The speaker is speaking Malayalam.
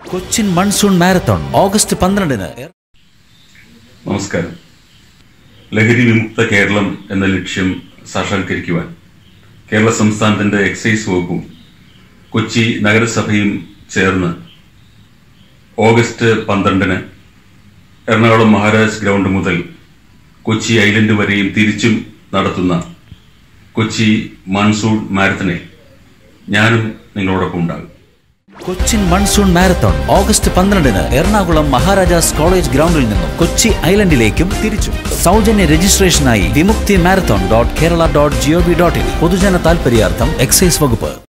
കൊച്ചിൻ മൺസൂൺ മാരത്തോൺ ഓഗസ്റ്റ് പന്ത്രണ്ടിന് നമസ്കാരം ലഹരി വിമുക്ത കേരളം എന്ന ലക്ഷ്യം സാക്ഷാത്കരിക്കുവാൻ കേരള സംസ്ഥാനത്തിന്റെ എക്സൈസ് വകുപ്പും കൊച്ചി നഗരസഭയും ചേർന്ന് ഓഗസ്റ്റ് പന്ത്രണ്ടിന് എറണാകുളം മഹാരാജ് ഗ്രൗണ്ട് മുതൽ കൊച്ചി ഐലൻഡ് വരെയും തിരിച്ചും നടത്തുന്ന കൊച്ചി മൺസൂൺ മാരത്തണിൽ ഞാനും നിങ്ങളോടൊപ്പം ഉണ്ടാകും കൊച്ചിൻ മൺസൂൺ മാരത്തോൺ ഓഗസ്റ്റ് പന്ത്രണ്ടിന് എറണാകുളം മഹാരാജാസ് കോളേജ് ഗ്രൗണ്ടിൽ നിന്നും കൊച്ചി ഐലൻഡിലേക്കും തിരിച്ചും സൗജന്യ രജിസ്ട്രേഷനായി Vimukthi marathon dot Kerala dot G O V dot in പൊതുജന താൽപര്യാർത്ഥം എക്സൈസ് വകുപ്പ്